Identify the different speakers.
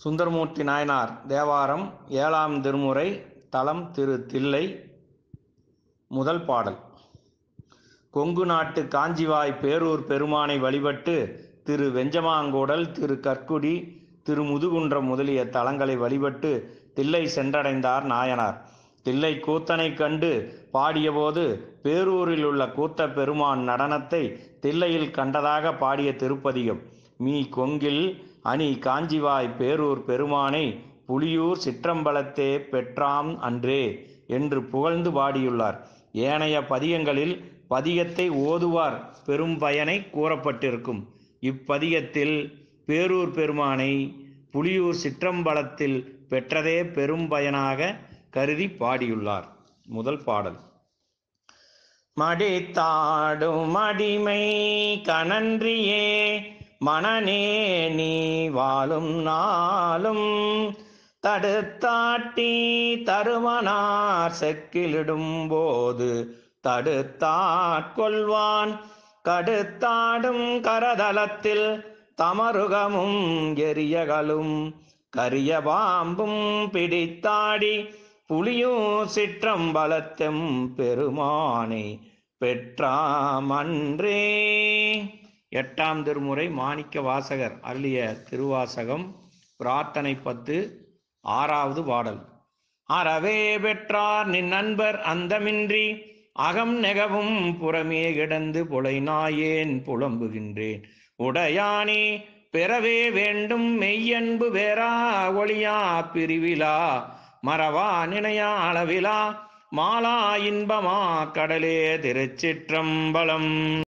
Speaker 1: சுந்தரமூர்த்தி நாயனார் தேவாரம் ஏழாம் திருமுறை தலம் திரு தில்லை முதல் பாடல் கொங்கு நாட்டு காஞ்சிவாய் பேரூர் பெருமானை வழிபட்டு திரு வெஞ்சமாங்கோடல் திரு கற்குடி திரு முதுகுன்றம் முதலிய தலங்களை வழிபட்டு தில்லை சென்றடைந்தார் நாயனார் தில்லை கூத்தனை கண்டு பாடியபோது பேரூரில் உள்ள கூத்த பெருமான் நடனத்தை தில்லையில் கண்டதாக பாடிய திருப்பதிகம் மீ கொங்கில் அணி காஞ்சிவாய் பேரூர் பெருமானை புலியூர் சிற்றம்பலத்தே பெற்றாம் அன்றே என்று புகழ்ந்து பாடியுள்ளார் ஏனைய பதியங்களில் பதியத்தை ஓதுவார் பெரும் பயனை கூறப்பட்டிருக்கும் இப்பதியத்தில் பேரூர் பெருமானை புலியூர் சிற்றம்பலத்தில் பெற்றதே பெரும் பயனாக கருதி பாடியுள்ளார் முதல் பாடல் மடித்தாடும் அடிமை கனன்றியே மனநே நீ வாழும் நாளும் தடுத்தாட்டி தருமனார் செக்கிலிடும் போது தடுத்தாட்கொள்வான் கடுத்தாடும் கரதலத்தில் தமருகமும் எரியகளும் கரிய பாம்பும் பிடித்தாடி புலியும் சிற்றம்பலத்தெம் பெருமானை பெற்றாமன்றே எட்டாம் திருமுறை மாணிக்க வாசகர் அருளிய திருவாசகம் பிரார்த்தனை பத்து ஆறாவது பாடல் அறவே பெற்றார் நின் நண்பர் அந்தமின்றி அகம் நெகவும் புறமே கிடந்து புலை நாயேன் புலம்புகின்றேன் உடையானே பெறவே வேண்டும் மெய்யன்பு வேறா ஒளியா பிரிவிலா மறவா நினையா அளவிலா மாலா இன்பமா கடலே திருச்சிற்றம்பலம்